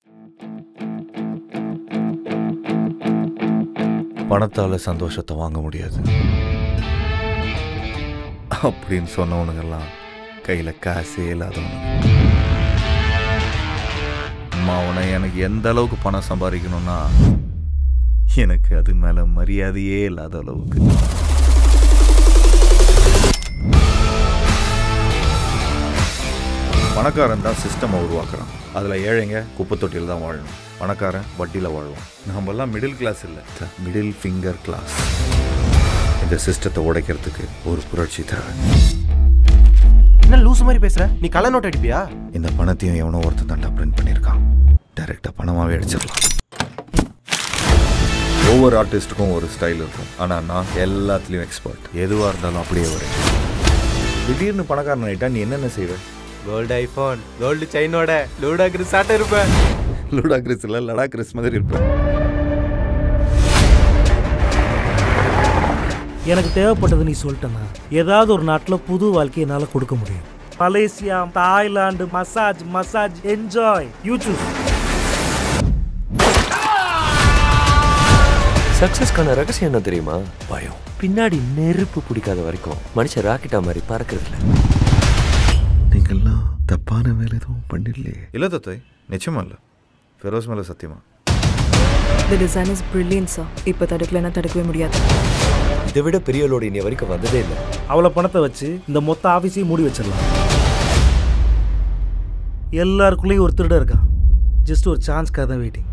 பணத்தால சந்தோஷத்தை வாங்க முடியாது அப்படின்னு சொன்னவனுங்கெல்லாம் கையில காசே இல்லாதவனுங்க அவனை எனக்கு எந்த அளவுக்கு பணம் சம்பாதிக்கணும்னா எனக்கு அது மேல மரியாதையே இல்லாத அளவுக்கு பணக்காரன் தான் சிஸ்டமை உருவாக்குறான் அதில் ஏழைங்க குப்பை தொட்டியில் தான் வாழணும் பணக்காரன் வட்டியில் வாழ்வான் நம்மெல்லாம் மிடில் கிளாஸ் இல்லை மிடில் ஃபிங்கர் கிளாஸ் இந்த சிஸ்டத்தை உடைக்கிறதுக்கு ஒரு புரட்சி தேவை என்ன லூசு மாதிரி பேசுற நீ கள்ள நோட் அடிப்பியா இந்த பணத்தையும் எவனோ ஒருத்தன் தாண்டா பிரிண்ட் பண்ணியிருக்கான் டைரெக்டாக பணமாகவே அடிச்சிடலாம் ஒவ்வொரு ஆர்டிஸ்ட்டுக்கும் ஒரு ஸ்டைல் இருக்கும் ஆனால் நான் எல்லாத்துலேயும் எக்ஸ்பர்ட் எதுவாக இருந்தாலும் அப்படியே வரேன் திடீர்னு பணக்காரன் ஆகிட்டா நீ என்னென்ன செய்வ கோல்டு ஐபோன் கோல்டு செயினோட லூடா கிரிசாட்ட இருப்பேன் லூடா கிறிஸ் இல்லை லடா கிறிஸ் மாதிரி இருப்பேன் எனக்கு தேவைப்பட்டது நீ சொல்லிட்டேன்னா ஏதாவது ஒரு நாட்டில் புது வாழ்க்கையை என்னால் கொடுக்க முடியும் Malaysia Thailand massage massage enjoy you choose சக்சஸ்க்கான ரகசியம் என்ன தெரியுமா பயம் பின்னாடி நெருப்பு பிடிக்காத வரைக்கும் மனுஷன் ராக்கெட்டா மாதிரி பறக்கிறது இல்ல நீங்கள்லாம் தப்பான வேலை எதுவும் பண்ணிடலையே இல்லை தத்தை நிச்சயமா இல்லை ஃபெரோஸ் மேலே சத்தியமா The design is brilliant, sir. இப்போ தடுக்கலைன்னா தடுக்கவே முடியாது இதை விட பெரியவளோட இனி வரைக்கும் வந்ததே இல்லை அவ்வளோ பணத்தை வச்சு இந்த மொத்த ஆஃபீஸையும் மூடி வச்சிடலாம் எல்லாருக்குள்ளேயும் ஒரு திருடன் இருக்கான் ஜஸ்ட் ஒரு சான்ஸ்க்காக தான் வெயிட்டிங்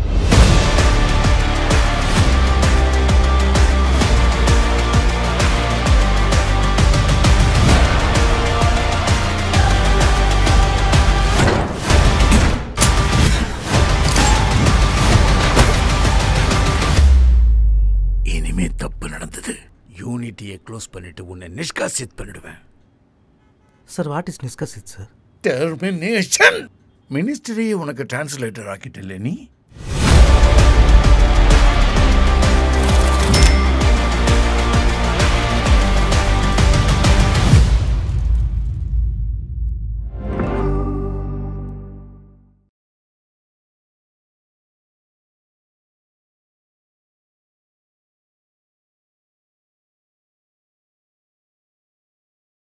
இனிமே தப்பு நடந்தது யூனிட்டியை க்ளோஸ் பண்ணிட்டு உன்னை நிஷ்காசித் பண்ணிடுவேன் சார் வாட் இஸ் நிஸ்கஸ் இட் சார் டெர்மினேஷன் மினிஸ்டரியே உனக்கு டிரான்ஸ்லேட்டர் ஆக்கிட்டு நீ